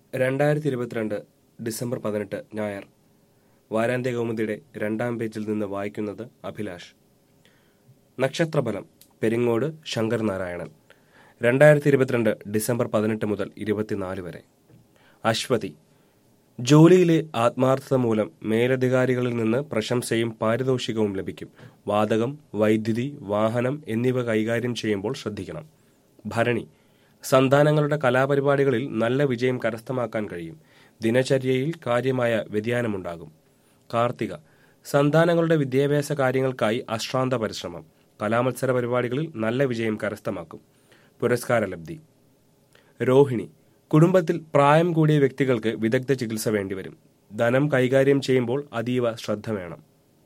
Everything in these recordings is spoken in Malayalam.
രണ്ടായിരത്തി ഇരുപത്തിരണ്ട് ഡിസംബർ പതിനെട്ട് ഞായർ വാരാന്ത്യ കൗമുദിയുടെ രണ്ടാം പേജിൽ നിന്ന് വായിക്കുന്നത് അഭിലാഷ് നക്ഷത്രഫലം പെരിങ്ങോട് ശങ്കർ നാരായണൻ രണ്ടായിരത്തി ഇരുപത്തിരണ്ട് ഡിസംബർ പതിനെട്ട് മുതൽ ഇരുപത്തിനാല് വരെ അശ്വതി ജോലിയിലെ ആത്മാർത്ഥത മൂലം മേലധികാരികളിൽ നിന്ന് പ്രശംസയും പാരിതോഷികവും ലഭിക്കും വാതകം വൈദ്യുതി വാഹനം എന്നിവ കൈകാര്യം ചെയ്യുമ്പോൾ ശ്രദ്ധിക്കണം ഭരണി സന്താനങ്ങളുടെ കലാപരിപാടികളിൽ നല്ല വിജയം കരസ്ഥമാക്കാൻ കഴിയും ദിനചര്യയിൽ കാര്യമായ വ്യതിയാനമുണ്ടാകും കാർത്തിക സന്താനങ്ങളുടെ വിദ്യാഭ്യാസ കാര്യങ്ങൾക്കായി അശ്രാന്ത പരിശ്രമം കലാമത്സര പരിപാടികളിൽ നല്ല വിജയം കരസ്ഥമാക്കും പുരസ്കാരലബ്ധി രോഹിണി കുടുംബത്തിൽ പ്രായം കൂടിയ വ്യക്തികൾക്ക് വിദഗ്ധ ചികിത്സ വേണ്ടിവരും ധനം കൈകാര്യം ചെയ്യുമ്പോൾ അതീവ ശ്രദ്ധ വേണം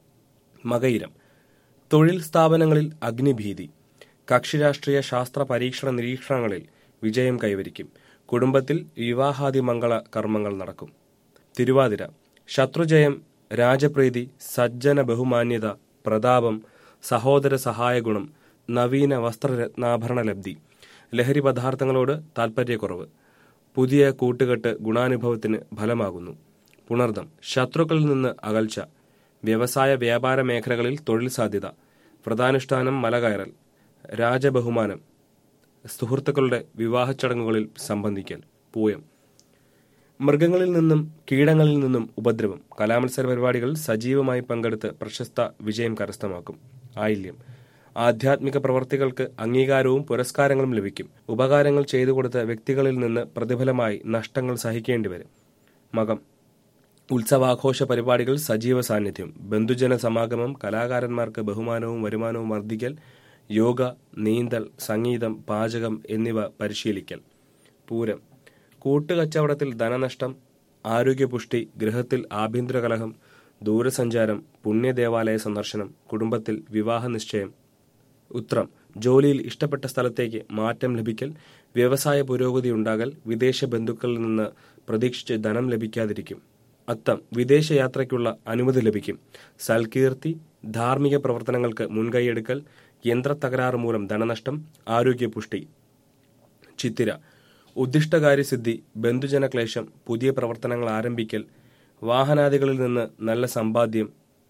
മകയിരം തൊഴിൽ സ്ഥാപനങ്ങളിൽ അഗ്നിഭീതി കക്ഷിരാഷ്ട്രീയ ശാസ്ത്ര പരീക്ഷണ നിരീക്ഷണങ്ങളിൽ വിജയം കൈവരിക്കും കുടുംബത്തിൽ വിവാഹാദി മംഗള കർമ്മങ്ങൾ നടക്കും തിരുവാതിര ശത്രുജയം രാജപ്രീതി സജ്ജന ബഹുമാന്യത പ്രതാപം സഹോദര സഹായഗുണം നവീന വസ്ത്രരത്നാഭരണ ലബ്ധി ലഹരി പദാർത്ഥങ്ങളോട് താൽപ്പര്യക്കുറവ് പുതിയ കൂട്ടുകെട്ട് ഗുണാനുഭവത്തിന് ഫലമാകുന്നു പുണർദം ശത്രുക്കളിൽ നിന്ന് അകൽച്ച വ്യവസായ വ്യാപാര മേഖലകളിൽ തൊഴിൽ സാധ്യത വ്രതാനുഷ്ഠാനം മലകയറൽ രാജബഹുമാനം സുഹൃത്തുക്കളുടെ വിവാഹ ചടങ്ങുകളിൽ സംബന്ധിക്കൽ പൂയം മൃഗങ്ങളിൽ നിന്നും കീടങ്ങളിൽ നിന്നും ഉപദ്രവം കലാമത്സര പരിപാടികളിൽ സജീവമായി പങ്കെടുത്ത് പ്രശസ്ത വിജയം കരസ്ഥമാക്കും ആയില്യം ആധ്യാത്മിക പ്രവർത്തികൾക്ക് അംഗീകാരവും പുരസ്കാരങ്ങളും ലഭിക്കും ഉപകാരങ്ങൾ ചെയ്തു കൊടുത്ത വ്യക്തികളിൽ നിന്ന് പ്രതിഫലമായി നഷ്ടങ്ങൾ സഹിക്കേണ്ടി വരും മകം ഉത്സവാഘോഷ പരിപാടികൾ സജീവ സാന്നിധ്യം ബന്ധുജന സമാഗമം കലാകാരന്മാർക്ക് ബഹുമാനവും വരുമാനവും വർദ്ധിക്കൽ യോഗ നീന്തൽ സംഗീതം പാചകം എന്നിവ പരിശീലിക്കൽ പൂരം കൂട്ടുകച്ചവടത്തിൽ ധനനഷ്ടം ആരോഗ്യപുഷ്ടി ഗൃഹത്തിൽ ആഭ്യന്തര കലഹം ദൂരസഞ്ചാരം പുണ്യദേവാലയ സന്ദർശനം കുടുംബത്തിൽ വിവാഹ നിശ്ചയം ഉത്രം ജോലിയിൽ ഇഷ്ടപ്പെട്ട സ്ഥലത്തേക്ക് മാറ്റം ലഭിക്കൽ വ്യവസായ പുരോഗതി ഉണ്ടാകൽ വിദേശ ബന്ധുക്കളിൽ നിന്ന് പ്രതീക്ഷിച്ച് ധനം ലഭിക്കാതിരിക്കും അത്തം വിദേശയാത്രയ്ക്കുള്ള അനുമതി ലഭിക്കും സൽകീർത്തി ധാർമ്മിക പ്രവർത്തനങ്ങൾക്ക് മുൻകൈയെടുക്കൽ യന്ത്രത്തകരാറ് മൂലം ധനനഷ്ടം ആരോഗ്യപുഷ്ടി ചിത്തിര ഉദ്ദിഷ്ടകാര്യസിദ്ധി ബന്ധുജനക്ലേശം പുതിയ പ്രവർത്തനങ്ങൾ ആരംഭിക്കൽ വാഹനാദികളിൽ നിന്ന് നല്ല സമ്പാദ്യം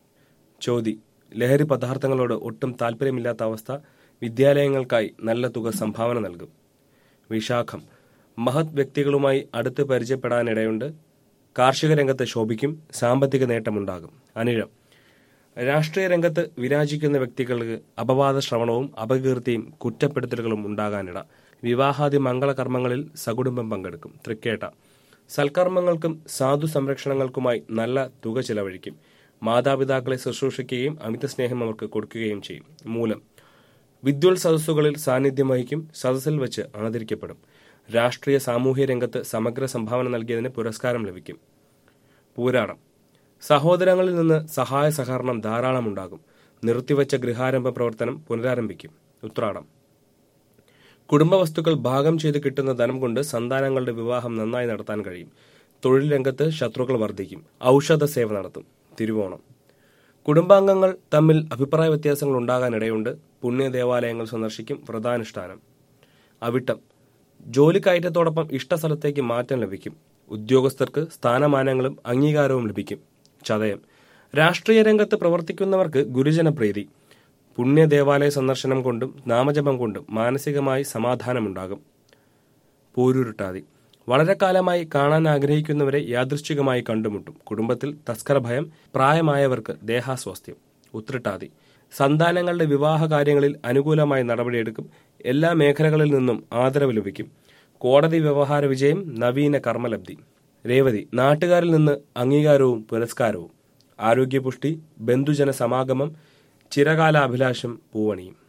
ചോതി ലഹരി പദാർത്ഥങ്ങളോട് ഒട്ടും താല്പര്യമില്ലാത്ത അവസ്ഥ വിദ്യാലയങ്ങൾക്കായി നല്ല തുക സംഭാവന നൽകും വിശാഖം മഹത് വ്യക്തികളുമായി അടുത്ത് പരിചയപ്പെടാനിടയുണ്ട് കാർഷിക രംഗത്ത് ശോഭിക്കും സാമ്പത്തിക നേട്ടമുണ്ടാകും അനിഴം രാഷ്ട്രീയ രംഗത്ത് വിരാജിക്കുന്ന വ്യക്തികൾക്ക് അപവാദ ശ്രവണവും അപകീർത്തിയും കുറ്റപ്പെടുത്തലുകളും ഉണ്ടാകാനിട വിവാഹാദി മംഗളകർമ്മങ്ങളിൽ സകുടുംബം പങ്കെടുക്കും തൃക്കേട്ട സൽക്കർമ്മങ്ങൾക്കും സാധു സംരക്ഷണങ്ങൾക്കുമായി നല്ല തുക ചിലവഴിക്കും മാതാപിതാക്കളെ ശുശ്രൂഷിക്കുകയും അമിത സ്നേഹം അവർക്ക് കൊടുക്കുകയും ചെയ്യും മൂലം വിദ്വൽ സദസ്സുകളിൽ സാന്നിധ്യം വഹിക്കും സദസ്സിൽ വെച്ച് ആദരിക്കപ്പെടും രാഷ്ട്രീയ സാമൂഹ്യ രംഗത്ത് സമഗ്ര സംഭാവന നൽകിയതിന് പുരസ്കാരം ലഭിക്കും പൂരാടം സഹോദരങ്ങളിൽ നിന്ന് സഹായ സഹകരണം ധാരാളം ഉണ്ടാകും നിർത്തിവച്ച ഗൃഹാരംഭ പ്രവർത്തനം പുനരാരംഭിക്കും ഉത്രാടം കുടുംബ വസ്തുക്കൾ ഭാഗം ചെയ്ത് കിട്ടുന്ന ധനം കൊണ്ട് സന്താനങ്ങളുടെ വിവാഹം നന്നായി നടത്താൻ കഴിയും തൊഴിൽ രംഗത്ത് ശത്രുക്കൾ വർദ്ധിക്കും ഔഷധ സേവ നടത്തും തിരുവോണം കുടുംബാംഗങ്ങൾ തമ്മിൽ അഭിപ്രായ വ്യത്യാസങ്ങൾ ഉണ്ടാകാനിടയുണ്ട് പുണ്യ ദേവാലയങ്ങൾ സന്ദർശിക്കും വ്രതാനുഷ്ഠാനം അവിട്ടം ജോലി കയറ്റത്തോടൊപ്പം ഇഷ്ടസ്ഥലത്തേക്ക് മാറ്റം ലഭിക്കും ഉദ്യോഗസ്ഥർക്ക് സ്ഥാനമാനങ്ങളും അംഗീകാരവും ലഭിക്കും ചതയം രാഷ്ട്രീയ രംഗത്ത് പ്രവർത്തിക്കുന്നവർക്ക് ഗുരുജനപ്രീതി പുണ്യ ദേവാലയ സന്ദർശനം കൊണ്ടും നാമജപം കൊണ്ടും മാനസികമായി സമാധാനമുണ്ടാകും പൂരുരുട്ടാതി വളരെ കാലമായി കാണാൻ ആഗ്രഹിക്കുന്നവരെ യാദൃശ്ചികമായി കണ്ടുമുട്ടും കുടുംബത്തിൽ തസ്കര ഭയം പ്രായമായവർക്ക് ദേഹാസ്വാസ്ഥ്യം ഉത്രട്ടാതി സന്താനങ്ങളുടെ വിവാഹ കാര്യങ്ങളിൽ അനുകൂലമായി നടപടിയെടുക്കും എല്ലാ മേഖലകളിൽ നിന്നും ആദരവ് ലഭിക്കും കോടതി വ്യവഹാര വിജയം നവീന കർമ്മലബ്ധി രേവതി നാട്ടുകാരിൽ നിന്ന് അംഗീകാരവും പുരസ്കാരവും ആരോഗ്യപുഷ്ടി ബന്ധുജന സമാഗമം ചിരകാല അഭിലാഷം പൂവണിയും